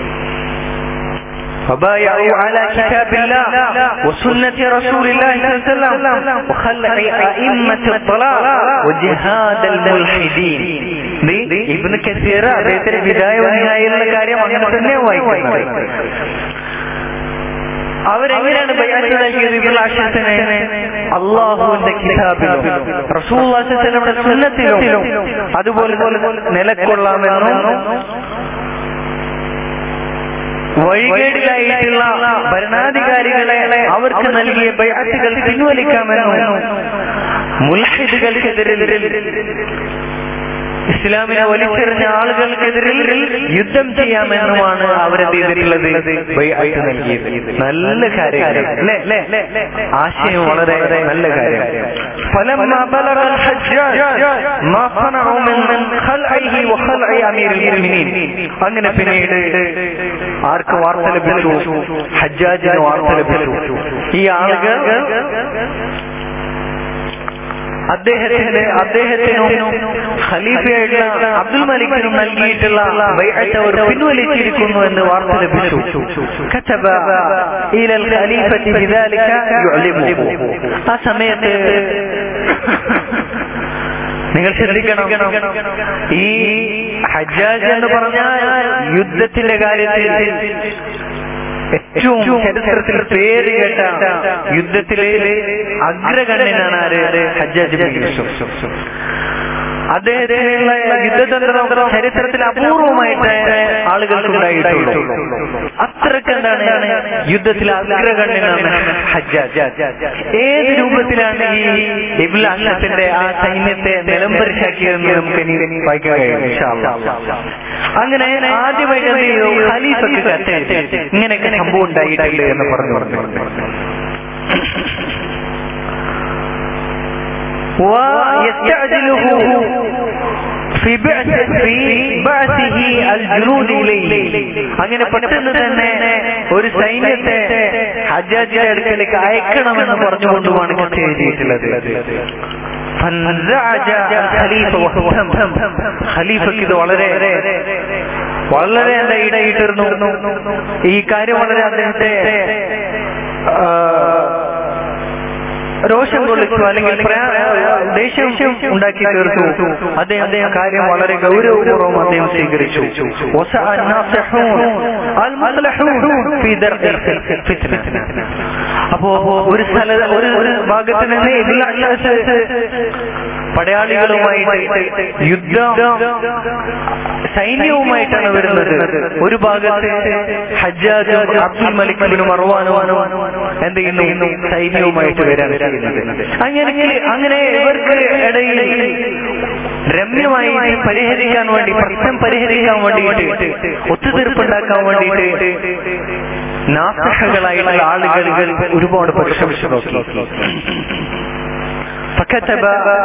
فبايعوا على كتاب الله وسنة رسول الله صلى الله عليه وسلم وخلع أئمة الضلال وجهاد الملحدين ഇബ്നു കസീർ അദ്ദേഹത്തിന്റെ വിദായ വന്യായുള്ള കാര്യം അങ്ങനെ തന്നെ വായിക്കുന്നത് അവരെങ്ങനെയാണ് ബയാറ്റ് നൽകിയത് ഇബ്നു അഷ്അസിനെ അള്ളാഹുവിന്റെ കിതാബിലും റസൂലുള്ളാഹിയുടെ സുന്നത്തിലും അതുപോലെ നിലക്കൊള്ളാമെന്നും വഴികേടിലായിട്ടുള്ള ഭരണാധികാരികളെ അവർക്ക് നൽകിയ ബയാറ്റുകൾ പിൻവലിക്കാമെന്നും മുൽഹിദുകൾക്കെതിരെ ഇസ്ലാമിനെ വലിച്ചെറിഞ്ഞ ആളുകൾക്കെതിരിൽ യുദ്ധം ചെയ്യാമെന്നുമാണ് അവരെന്ത് ചെയ്തിട്ടുള്ളത് ബൈഅത്ത് നൽകിയത് നല്ല കാര്യം അല്ലേ ആശയം വളരെ നല്ല കാര്യം فلما بلغ الحجاج ما صنعوا من خلعه وخلع امير المؤمنين അങ്ങനെ പിന്നീട് ആർക്ക് വാർത്ത ലഭിച്ചു ഹജ്ജാജിന് വാർത്ത ലഭിച്ചു ഈ ആളുകൾ അദ്ദേഹത്തിന് അദ്ദേഹത്തിനും ഖലീഫയായിട്ടുള്ള അബ്ദുൽ മലിക്കിനും നൽകിയിട്ടുള്ള ബൈഅത്ത് അവർ പിൻവലിച്ചിരിക്കുന്നു എന്ന് വാർത്ത ലഭിച്ചു കതബ ഇലൽ ഖലീഫത്തി ബിദാലിക യുഅലിമുഹു ആ സമയത്ത് നിങ്ങൾ ശ്രദ്ധിക്കണം ഈ ഹജ്ജാജ് എന്ന് പറഞ്ഞാൽ യുദ്ധത്തിന്റെ കാര്യത്തിൽ ഏറ്റവും ചരിത്രത്തിൽ പേര് കേട്ട യുദ്ധത്തിലെ അഗ്രഗണ്യനാണ് ആര് ഹജ്ജാജ് ബിൻ യൂസുഫ് അദ്ദേഹത്തിനുള്ള യുദ്ധതന്ത്രം ചരിത്രത്തിൽ അപൂർവമായിട്ട് ആളുകൾക്കുണ്ടായിട്ടുള്ളൂ അത്രക്ക് എന്താണ് യുദ്ധത്തിൽ അഗ്രഗണ്യനാണ് ഹജ്ജാജ് ഏത് രൂപത്തിലാണ് ഈ ഇബ്ല അന്നത്തിന്റെ ആ സൈന്യത്തെ നിലംപരിശാക്കിയതെന്ന് നമുക്ക് ഇനി വായിക്കാൻ കഴിയും അങ്ങനെ ആദ്യമായിട്ട് എന്ത് ചെയ്തു ഖലീഫക്ക് കത്തെഴുതി ഇങ്ങനെയൊക്കെ സംഭവം ഉണ്ടായിട്ടില്ല എന്ന് പറഞ്ഞു പറഞ്ഞു ويستعجله في بعث في بعثه الجنود إليه അങ്ങനെ പെട്ടെന്ന് തന്നെ ഒരു സൈന്യത്തെ ഹജ്ജാജിന്റെ അടുക്കലേക്ക് അയക്കണമെന്ന് പറഞ്ഞുകൊണ്ടുമാണ് കത്ത് എഴുതിയിട്ടുള്ളത് ഖലീഫക്ക് ഇത് വളരെ വളരെ എന്താ ഇടയിട്ടിരുന്നു ഈ കാര്യം വളരെ അദ്ദേഹത്തെ രോഷം കൊള്ളിച്ചു അല്ലെങ്കിൽ പ്രയാ- ദേഷ്യം ഉണ്ടാക്കി തീർത്തു അദ്ദേഹം അദ്ദേഹം കാര്യം വളരെ ഗൗരവപൂർവ്വം അദ്ദേഹം സ്വീകരിച്ചു وسعى الناصحون المصلحون في درء الفتنة. അപ്പോ ഒരു സ്ഥല ഒരു ഒരു ഭാഗത്ത് നിന്ന് ഇതിലാശാസ് പടയാളികളുമായിട്ട് യുദ്ധ സൈന്യവുമായിട്ടാണ് വരുന്നത് ഒരു ഭാഗത്ത് ഹജ്ജാജും അബ്ദുൽ മലിക്കിനും മറുവാനും എന്ത് ചെയ്യുന്നു സൈന്യവുമായിട്ട് വരാണ് ചെയ്യുന്നത് അങ്ങനെ അങ്ങനെ ഇവർക്ക് ഇടയിൽ രമ്യമായി പരിഹരിക്കാൻ വേണ്ടി പ്രശ്നം പരിഹരിക്കാൻ വേണ്ടിയിട്ട് ഒത്തുതീർപ്പുണ്ടാക്കാൻ വേണ്ടിയിട്ട് നാസഹകളായിട്ടുള്ള ആളുകൾ ഒരുപാട് പരിശ്രമിച്ചു നോക്കി فكتب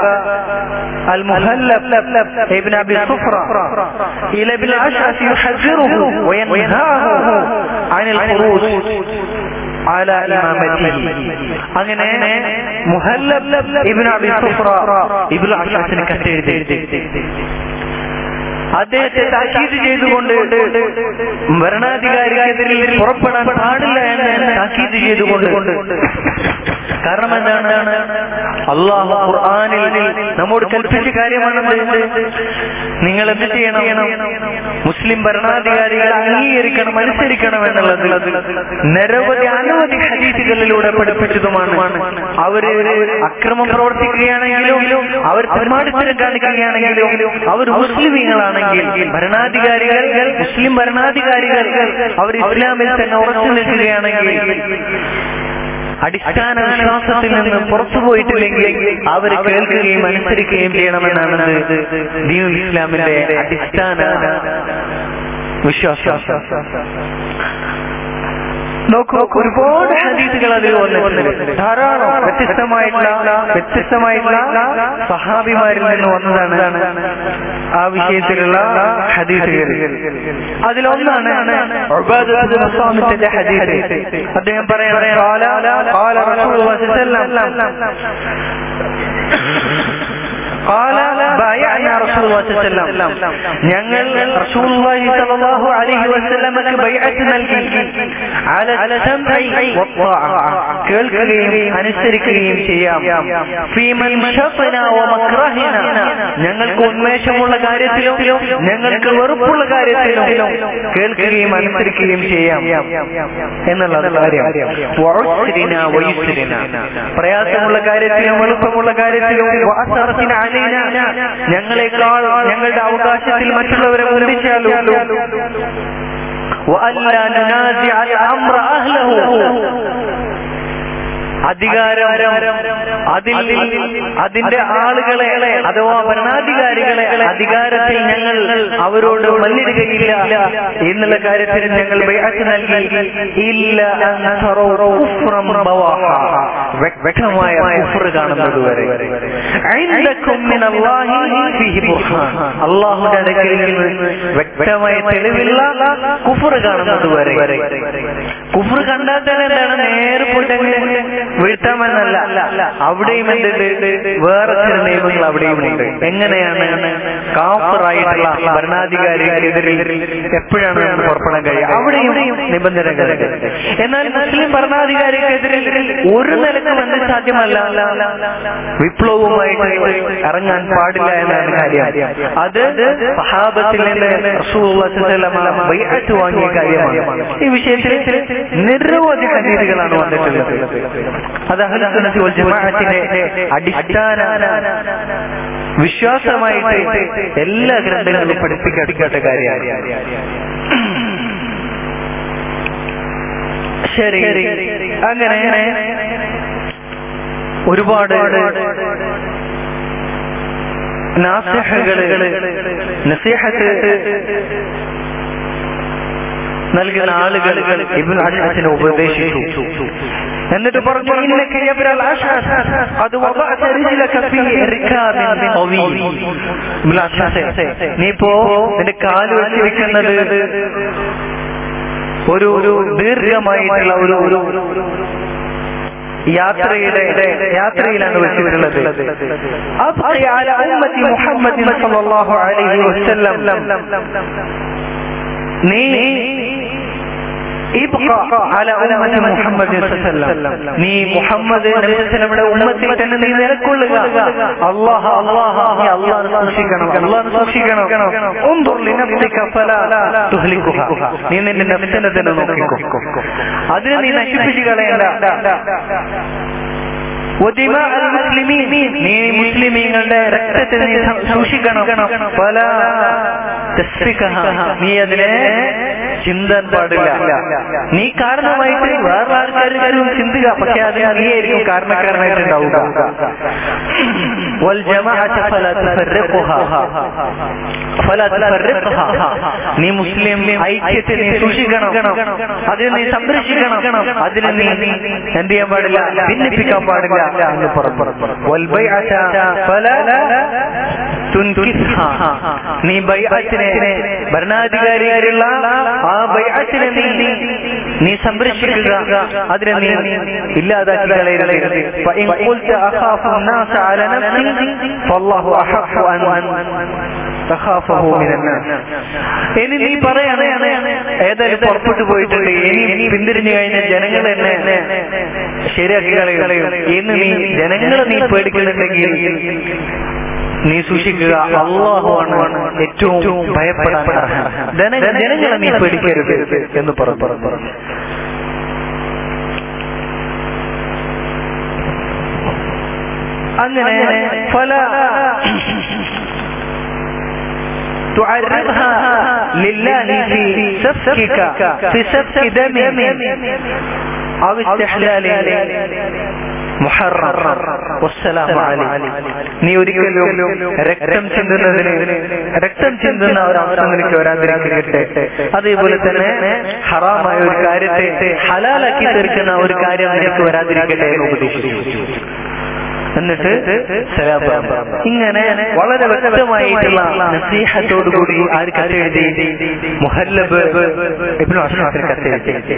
المهلب ابن ابي صفرة الى ابن الاشعث يحذره وينهاه عن الخروج على امامته അങ്ങനെ മുഹല്ലബ് ഇബ്നു അബി സുഫ്ര ഇബ്നു അഷ്അസിന് കത്തെഴുതി അദ്ദേഹത്തെ താക്കീത് ചെയ്തുകൊണ്ട് ഭരണാധികാരിക്കെതിരിൽ പുറപ്പെടാൻ പാടില്ല എന്ന് താക്കീത് ചെയ്തുകൊണ്ട് കാരണം എന്താണ് അള്ളാഹു ഖുർആനിൽ നമ്മോട് കൽപ്പിച്ച കാര്യമാണെന്ന് നിങ്ങൾ എന്ത് ചെയ്യണം മുസ്ലിം ഭരണാധികാരികളെ അംഗീകരിക്കണം അനുസരിക്കണം എന്നുള്ളത് നിരവധി അനവധി ഹദീസുകളിലൂടെ പഠിപ്പിച്ചതുമാണ് അവര് അക്രമം പ്രവർത്തിക്കുകയാണെങ്കിലും അവർ തെമ്മാടിത്തരം കാണിക്കുകയാണെങ്കിലും അവർ മുസ്ലിമീങ്ങളാണെങ്കിൽ ഭരണാധികാരികൾ മുസ്ലിം ഭരണാധികാരികൾ അവർ ഇസ്ലാമിൽ തന്നെ ഉറച്ചു നിൽക്കുകയാണെങ്കിൽ അടിസ്ഥാന വിശ്വാസത്തിൽ നിന്ന് പുറത്തു പോയിട്ടില്ലെങ്കിൽ അവർ കേൾക്കുകയും അനുസരിക്കുകയും ചെയ്യണമെന്നാണ് ദീൻ ഇസ്ലാമിന്റെ അടിസ്ഥാന വിശ്വാസം നോക്കൂ ഒരുപാട് ഹദീസുകൾ അതിൽ വന്നിട്ടുണ്ട് ധാരാളം വ്യത്യസ്തമായിട്ടുള്ള വ്യത്യസ്തമായിട്ടുള്ള സഹാബിമാരിൽ നിന്ന് വന്നതാണ് ആ വിഷയത്തിലുള്ള ഹദീസുകൾ അതിലൊന്നാണ് ഉബാദത്ത് ബിൻ സാമിത്തിന്റെ ഹദീസ് അദ്ദേഹം പറയണ قال قال رسول الله صلى الله عليه وسلم قال بايعنا رسول الله صلى الله عليه وسلم ഞങ്ങൾ റസൂലുള്ളാഹി സ്വല്ലല്ലാഹു അലൈഹി വസല്ലമക്ക് ബൈഅത്ത് നൽകി അല സമഇ വത്വാഅ കേൾക്കുകയും അനുസരിക്കുകയും ചെയ്യാം ഫീമൻ ഷഫന വമക്റഹന ഞങ്ങൾക്ക് ഉന്മേഷമുള്ള കാര്യത്തിലും ഞങ്ങൾക്ക് വെറുപ്പുള്ള കാര്യത്തിലും കേൾക്കുകയും അനുസരിക്കുകയും ചെയ്യാം എന്നുള്ള കാര്യം വഉസ്രിന വയുസ്രിന പ്രയാസമുള്ള കാര്യത്തിലും എളുപ്പമുള്ള കാര്യത്തിലും വഅസറത്തിന അലൈന ഞങ്ങളെക്കാൾ ഞങ്ങളുടെ അവകാശത്തിൽ മറ്റുള്ളവരെ മുന്തിച്ചാലും وألا ننازع الأمر أهله അധികാരം അതിൽ അതിന്റെ ആളുകളെ അഥവാ ഭരണാധികാരികളെ അധികാരത്തിൽ ഞങ്ങൾ അവരോട് മല്ലിടുകയില്ല എന്നുള്ള കാര്യത്തിൽ ഞങ്ങൾ ബൈഅത്ത് നൽകി ഇല്ല അൻ തറൗ കുഫ്റൻ ബവാഹ. വ്യക്തമായ കുഫർ കാണുന്നത് വരെ ഐന്ദക്കും മിനല്ലാഹി ഫീഹി ബുർഹാൻ. അള്ളാഹുവിന്റെ അടുക്കൽ നിന്ന് വ്യക്തമായ തെളിവില്ല കുഫർ കാണുന്നത് വരെ കുഫർ കണ്ടാൽ തന്നെ എന്താണ് നേരെ പോയിട്ട് അങ്ങ് വീഴ്ത്താമെന്നല്ല അവിടെയും എന്തുണ്ട് വേറെ ചില നിയമങ്ങൾ അവിടെയും ഉണ്ട് എങ്ങനെയാണ് കാഫറായിട്ടുള്ള ഭരണാധികാരിക്കെതിരെ എപ്പോഴാണ് നമ്മൾ പുറപ്പെടാൻ കഴിയുക അവിടെയും നിബന്ധനകളുണ്ട് എന്നാൽ മുസ്ലിം ഭരണാധികാരിക്കെതിരെ ഒരു നിലക്കും എന്ത് സാധ്യമല്ല വിപ്ലവവുമായിട്ട് ഇറങ്ങാൻ പാടില്ല എന്നാണ് കാര്യം അത് സഹാബത്തിൽ നിന്ന് റസൂലുള്ളാഹി സ്വല്ലല്ലാഹു അലൈഹി വസല്ലം ബൈഅത്ത് വാങ്ങിയ കാര്യമാണ് ഈ വിഷയത്തിൽ നിരവധി ഹദീസുകളാണ് വന്നിട്ടുള്ളത് അത് അഹ്ലുസുന്നത്തി വൽ ജമാഅത്തിന്റെ അടിസ്ഥാന വിശ്വാസമായിട്ട് എല്ലാ ഗ്രന്ഥങ്ങളും പഠിപ്പിക്കപ്പെട്ട കാര്യമാണ് ശരി അങ്ങനെ ഒരുപാട് നാസിഹകള് നസീഹത്ത് നൽകുന്ന ആളുകൾ ഇബ്നു അഷ്അസിനെ ഉപദേശിച്ചു എന്നിട്ട് പറഞ്ഞു ഇന്നക യബ്നൽ അഷ്അസ് അത് വദഅത റിജ്ലക ഫീ റികാബിൻ തവീൽ ഇബ്നു അഷ്അസ് നീ ഇപ്പോ നിന്റെ കാല് വെച്ചിരിക്കുന്നത് ഒരു ഒരു ദീർഘമായിട്ടുള്ള ഒരു ഒരു യാത്രയുടെ യാത്രയിലാണ് വെച്ചിട്ടുള്ളത് അബ്ഖി അല ഉമ്മത്തി മുഹമ്മദ് സല്ലല്ലാഹു അലൈഹി വസല്ലം നീ നീ മുഹമ്മദ് നബിയുടെ ഉമ്മത്തിൽ തന്നെ നീ നിലക്കൊള്ളുക അള്ളാഹ അള്ളാഹ നീ അള്ളാഹ് സൂക്ഷിക്കണം അള്ളാഹ് സൂക്ഷിക്കണം ഉൻദുർ ലിനഫ്സിക ഫലാ തുഹ്ലികുഹ നീ നിന്റെ നഫ്സിനെ തന്നെ നോക്കിക്കോ അതിനെ നീ നശിപ്പിച്ചു കളയണ്ട ودماء المسلمين നീ മുസ്ലിമീങ്ങളുടെ രക്തത്തെ നീ സൂക്ഷിക്കണം പല നീ അതിനെ ചിന്താൻ പാടില്ല നീ കാരണമായിട്ട് വേറെ ആൾക്കാരും ചിന്തുക പക്ഷെ അത് നീയായിരിക്കും കാരണക്കാരനായിട്ടുണ്ടാവുക നീ മുസ്ലിം ഐക്യത്തെ നീ സൂക്ഷിക്കണം അതിനെ നീ സംരക്ഷിക്കണം അതിനെ നീ എന്ത് ചെയ്യാൻ പാടില്ല ഭിന്നിപ്പിക്കാൻ പാടില്ല എന്ന് പറഞ്ഞു നീ ബൈഅത്തിനെ ഭരണാധികാരിയായുള്ള ആ ബൈഅത്തിനെ നീ നീ സംരക്ഷിക്കുക അതിനെ നീ ഇല്ലാതാക്കി കളയരുത് ഇനി നീ പറയാണ് ഏതായാലും പുറപ്പെട്ടു പോയിട്ടുണ്ട് ഇനി പിന്തിരിഞ്ഞു കഴിഞ്ഞ ജനങ്ങൾ എന്നെ ശരിയാക്കി കളയും എന്ന് നീ ജനങ്ങളെ നീ പേടിക്കുന്നുണ്ടെങ്കിൽ നീ സൂക്ഷിക്കുക അള്ളാഹുവാണ് ഏറ്റവും ഭയപ്പെടാൻ ജനങ്ങളെ നീ പേടിക്കരുത് എന്ന് പറഞ്ഞു അങ്ങനെ പല تعرضها لله في سفكك في سفك دم أو استحلال മുഹറം നീ ഒരിക്കലും രക്തം ചിന്തുന്നതിന് രക്തം ചിന്തുന്ന ഒരു അവസ്ഥ നിനക്ക് വരാതിരിക്കട്ടെ അതേപോലെ തന്നെ ഹറാമായ ഒരു കാര്യത്തെ ഹലാലാക്കി തീർക്കുന്ന ഒരു കാര്യം നിനക്ക് വരാതിരിക്കട്ടെ എന്ന് ഉപദേശിച്ചു എന്നിട്ട് ഇങ്ങനെ വളരെ വ്യക്തമായിട്ടുള്ള നസീഹത്തോടുകൂടി ആര് കത്തെഴുതി മുഹല്ലബ് ഇബ്നു അഷ്റഫിൽ കത്തെഴുതി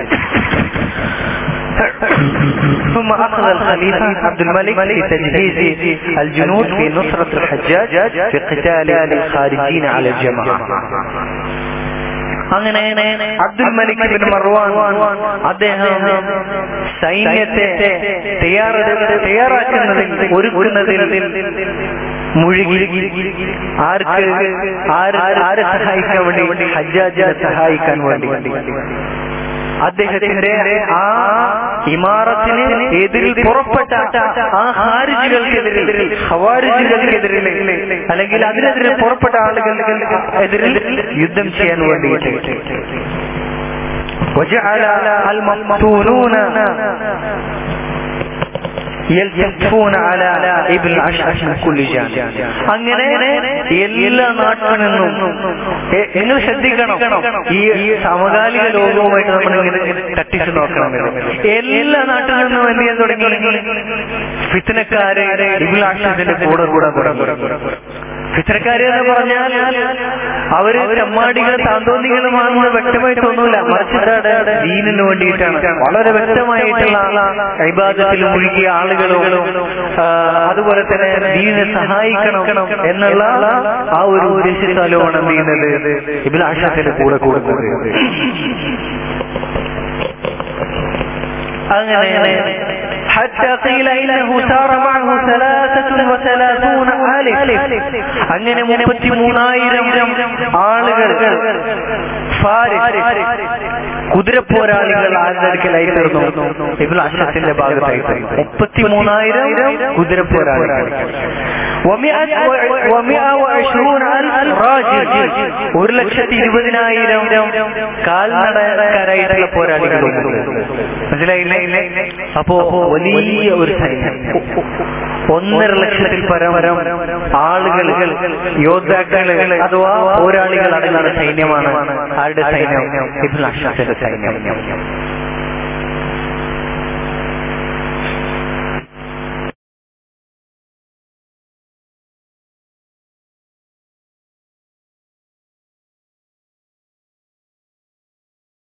ثم أخذ الخليفة عبد الملك في تجهيز الجنود في نصرة الحجاج في قتال الخارجين على الجماعة അങ്ങനെ അബ്ദുൽ മലിക് ബിൻ മർവാൻ അദ്ദേഹം സൈന്യത്തെ തയ്യാറെടുത്ത് തയ്യാറാക്കുന്നതിൽ ഒരുക്കുന്നതിൽ മുഴുകി ആർക്ക് ആര് ആരെ സഹായിക്കാൻ വേണ്ടി ഹജ്ജാജിനെ സഹായിക്കാൻ വേണ്ടി അദ്ദേഹത്തിന്റെ ആ ഇമാറത്തിന് എതിരിൽ പുറപ്പെട്ട ആ ഹാരിജുകൾക്കെതിരിൽ ഹവാരിജുകൾക്കെതിരിൽ അല്ലെങ്കിൽ അതിനെതിരെ പുറപ്പെട്ട ആളുകൾക്ക് എതിരിൽ യുദ്ധം ചെയ്യാൻ വേണ്ടിയിട്ട് وجعل المفتونون يلتفون على ابن الأشعث من كل جانب അങ്ങനെ എല്ലാ നാട്ടിൽ നിന്നും നിങ്ങൾ ശ്രദ്ധിക്കണം ഈ ഈ സമകാലിക ലോകവുമായിട്ട് നമ്മൾ ഇങ്ങനെ തട്ടിച്ചു നോക്കണം എല്ലാ നാട്ടിൽ നിന്നും എന്ത് ചെയ്യാൻ തുടങ്ങി ഫിത്തനക്കാരെ ഇബുൽ അഷ്റഫിന്റെ കൂടെ കൂടെ കൂടെ ഫിത്രക്കാര് എന്ന് പറഞ്ഞാൽ അവര് ചെമ്മാടികൾ താന്തോന്നികളുമാണെന്ന് വ്യക്തമായിട്ട് ഒന്നുമില്ല മറിച്ച് ദീനിന് വേണ്ടിയിട്ടാണ് വളരെ വ്യക്തമായിട്ടുള്ള ഇബാദത്തിൽ മുഴുകിയ ആളുകളും അതുപോലെ തന്നെ ദീനിനെ സഹായിക്കണം എന്നുള്ള ആ ഒരു ഉദ്ദേശത്താലുമാണ് എന്ത് ചെയ്യുന്നത് ഇബിൽ ആശാത്തിന്റെ കൂടെ കൂടുന്നത് അങ്ങനെ حتى قيل إنه سار معه ثلاثة وثلاثون آلف അങ്ങനെ മുപ്പത്തി മൂന്നായിരം ആളുകൾ ഫാരിസ് കുതിരപ്പോരാളികൾ ആരുടെ അടുക്കലായി തീർന്നു ഇബിൽ അഷത്തിന്റെ ഭാഗത്തായി മുപ്പത്തി മൂന്നായിരം കുതിരപ്പോരാളികൾ ഒരു ലക്ഷത്തി ഇരുപതിനായിരം കാൽനടക്കാരായിട്ടുള്ള പോരാളികളുണ്ട് മനസ്സിലായില്ലേ അപ്പോ വലിയ ഒരു സൈന്യം ഒന്നര ലക്ഷത്തിൽ പരമരം ആളുകൾ യോദ്ധാക്കൾ അഥവാ പോരാളികൾ അടങ്ങുന്ന സൈന്യമാണ് ആരുടെ സൈന്യം ഇബ്ലാഷത്തിന്റെ സൈന്യം